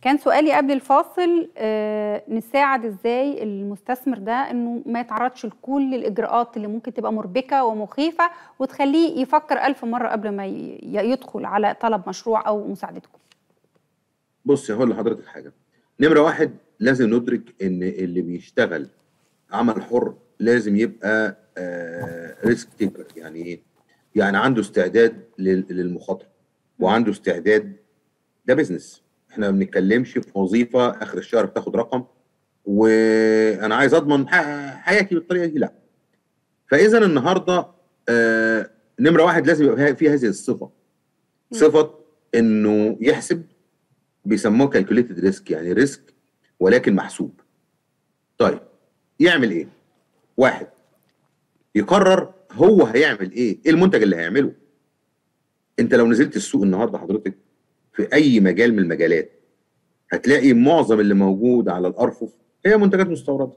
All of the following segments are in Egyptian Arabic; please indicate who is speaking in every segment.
Speaker 1: كان سؤالي قبل الفاصل آه، نساعد ازاي المستثمر ده انه ما يتعرضش لكل الاجراءات اللي ممكن تبقى مربكه ومخيفه وتخليه يفكر ألف مره قبل ما ي- يدخل على طلب مشروع او مساعدتكم
Speaker 2: بص هقول لحضرتك حاجه نمره واحد لازم ندرك ان اللي بيشتغل عمل حر لازم يبقى ريسك تيكر يعني ايه؟ يعني عنده استعداد لل- للمخاطره وعنده استعداد ده بيزنس احنا ما بنتكلمش في وظيفه اخر الشهر بتاخد رقم وانا عايز اضمن ح- حياتي بالطريقه دي لا فاذا النهارده آه، نمره واحد لازم يبقى في هذه الصفه صفه انه يحسب بيسموه كالكوليتد ريسك يعني ريسك ولكن محسوب طيب يعمل ايه واحد يقرر هو هيعمل ايه ايه المنتج اللي هيعمله انت لو نزلت السوق النهارده حضرتك في اي مجال من المجالات هتلاقي معظم اللي موجود على الارفف هي منتجات مستورده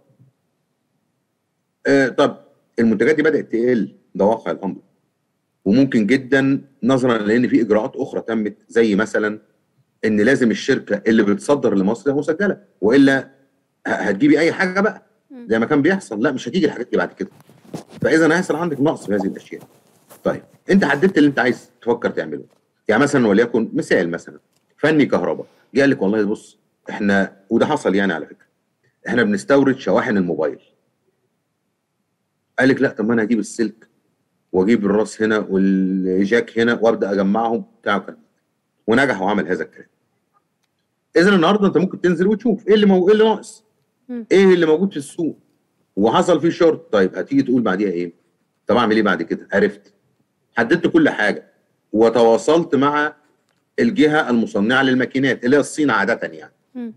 Speaker 2: آه طب المنتجات دي بدات تقل ده واقع الامر وممكن جدا نظرا لان في اجراءات اخرى تمت زي مثلا ان لازم الشركه اللي بتصدر لمصر تبقى مسجله والا ه- هتجيبي اي حاجه بقى
Speaker 1: مم.
Speaker 2: زي ما كان بيحصل لا مش هتيجي الحاجات دي بعد كده فاذا هيحصل عندك نقص في هذه الاشياء طيب انت حددت اللي انت عايز تفكر تعمله يعني مثلا وليكن مثال مثلا فني كهرباء جه قال لك والله بص احنا وده حصل يعني على فكره احنا بنستورد شواحن الموبايل قال لك لا طب ما انا هجيب السلك واجيب الراس هنا والجاك هنا وابدا اجمعهم بتاع كده ونجح وعمل هذا الكلام اذا النهارده انت ممكن تنزل وتشوف ايه اللي مو... ايه اللي ناقص
Speaker 1: مم.
Speaker 2: ايه اللي موجود في السوق وحصل فيه شورت طيب هتيجي تقول بعديها ايه طب اعمل ايه بعد كده عرفت حددت كل حاجه وتواصلت مع الجهه المصنعه للماكينات اللي هي الصين عاده يعني
Speaker 1: مم.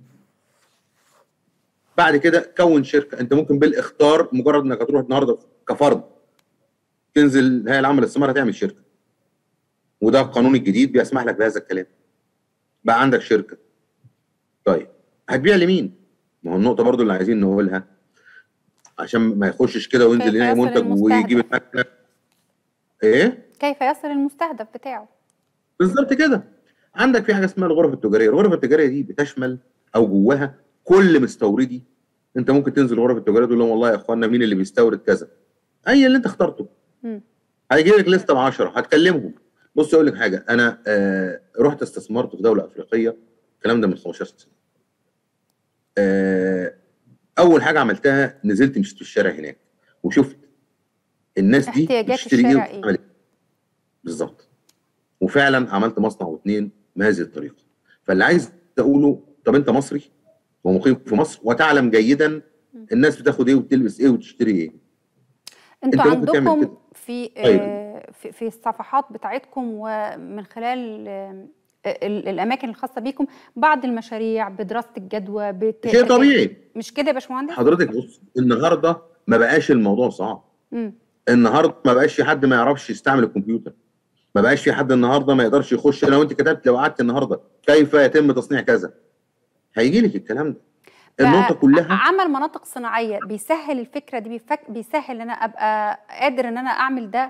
Speaker 2: بعد كده كون شركه انت ممكن بالاختار مجرد انك هتروح النهارده كفرد تنزل الهيئه العامه للاستثمار هتعمل شركه وده القانون الجديد بيسمح لك بهذا الكلام بقى عندك شركه طيب هتبيع لمين؟ ما هو النقطه برضو اللي عايزين نقولها عشان ما يخشش كده وينزل
Speaker 1: كيف
Speaker 2: يلاقي
Speaker 1: يصل
Speaker 2: منتج
Speaker 1: المستهدف؟
Speaker 2: ويجيب المكنه ايه؟
Speaker 1: كيف يصل المستهدف بتاعه
Speaker 2: بالظبط كده عندك في حاجه اسمها الغرف التجاريه الغرف التجاريه دي بتشمل او جواها كل مستوردي انت ممكن تنزل الغرف التجاريه تقول لهم والله يا اخوانا مين اللي بيستورد كذا اي اللي انت اخترته
Speaker 1: مم.
Speaker 2: هيجي لك لسته ب 10 هتكلمهم بص اقول لك حاجه انا آه رحت استثمرت في دوله افريقيه الكلام ده من 15 سنه آه اول حاجه عملتها نزلت مشيت في الشارع هناك وشفت الناس دي
Speaker 1: احتياجات
Speaker 2: بتشتري ايه
Speaker 1: الشارع إيه؟
Speaker 2: وبتعمل ايه بالظبط وفعلا عملت مصنع واثنين بهذه الطريقه فاللي عايز اقوله طب انت مصري ومقيم في مصر وتعلم جيدا الناس بتاخد ايه وبتلبس ايه وتشتري ايه
Speaker 1: انتوا
Speaker 2: أنت ممكن تعمل
Speaker 1: عندكم
Speaker 2: كده.
Speaker 1: في
Speaker 2: طيب.
Speaker 1: آه، في في الصفحات بتاعتكم ومن خلال آه، ال- الاماكن الخاصه بيكم بعض المشاريع بدراسه الجدوى بت...
Speaker 2: شيء طبيعي
Speaker 1: مش كده يا باشمهندس؟
Speaker 2: حضرتك بص النهارده ما بقاش الموضوع صعب
Speaker 1: مم.
Speaker 2: النهارده ما بقاش في حد ما يعرفش يستعمل الكمبيوتر ما بقاش في حد النهارده ما يقدرش يخش لو انت كتبت لو قعدت النهارده كيف يتم تصنيع كذا هيجي لك الكلام ده النقطه كلها
Speaker 1: عمل مناطق صناعيه بيسهل الفكره دي بيفك بيسهل ان انا ابقى قادر ان انا اعمل ده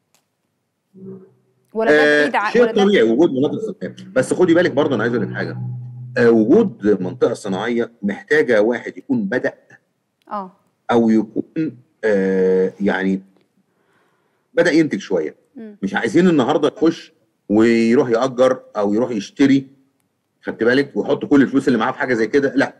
Speaker 1: ولا ده
Speaker 2: آه
Speaker 1: بعيد عن
Speaker 2: شيء
Speaker 1: ولا ده
Speaker 2: طبيعي وجود مناطق صناعيه بس خدي بالك برضه انا عايز اقول لك حاجه آه وجود منطقه صناعيه محتاجه واحد يكون بدا
Speaker 1: اه
Speaker 2: او يكون آه يعني بدا ينتج شويه
Speaker 1: مم.
Speaker 2: مش عايزين النهارده يخش ويروح ياجر او يروح يشتري خدت بالك ويحط كل الفلوس اللي معاه في حاجه زي كده لا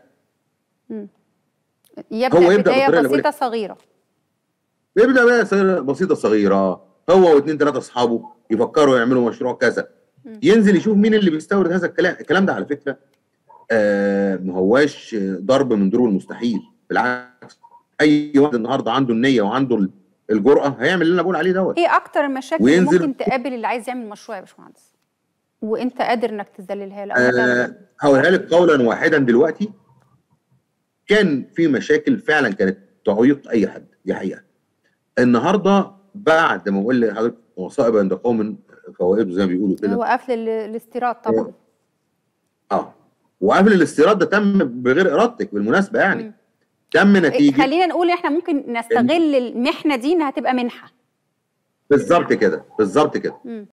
Speaker 1: يبدا
Speaker 2: هو يبدأ
Speaker 1: بدايه
Speaker 2: بالطريقة اللي
Speaker 1: بسيطه صغيره
Speaker 2: بيبدا بقى صغيرة- بسيطه صغيره هو واثنين ثلاثه اصحابه يفكروا يعملوا مشروع كذا
Speaker 1: مم.
Speaker 2: ينزل يشوف مين اللي بيستورد هذا الكلام الكلام ده على فكره آه ما هواش ضرب من ضروب المستحيل بالعكس اي واحد النهارده عنده النيه وعنده ال- الجرأه هيعمل اللي انا بقول عليه دوت
Speaker 1: ايه اكتر المشاكل اللي
Speaker 2: وينزل-
Speaker 1: ممكن تقابل اللي عايز يعمل مشروع يا باشمهندس وانت قادر انك تذللها له أو
Speaker 2: آه
Speaker 1: تعمل-
Speaker 2: هقولها لك قولا واحدا دلوقتي كان في مشاكل فعلا كانت تعيق اي حد دي حقيقه النهارده بعد ما اقول لحضرتك مصائب عند قوم فوائد زي ما بيقولوا كده
Speaker 1: هو قفل ال- الاستيراد طبعا
Speaker 2: اه وقبل الاستيراد ده تم بغير ارادتك بالمناسبه يعني
Speaker 1: مم.
Speaker 2: تم
Speaker 1: إيه،
Speaker 2: نتيجه
Speaker 1: خلينا نقول احنا ممكن نستغل المحنه دي انها تبقى منحه
Speaker 2: بالظبط كده بالظبط كده
Speaker 1: مم.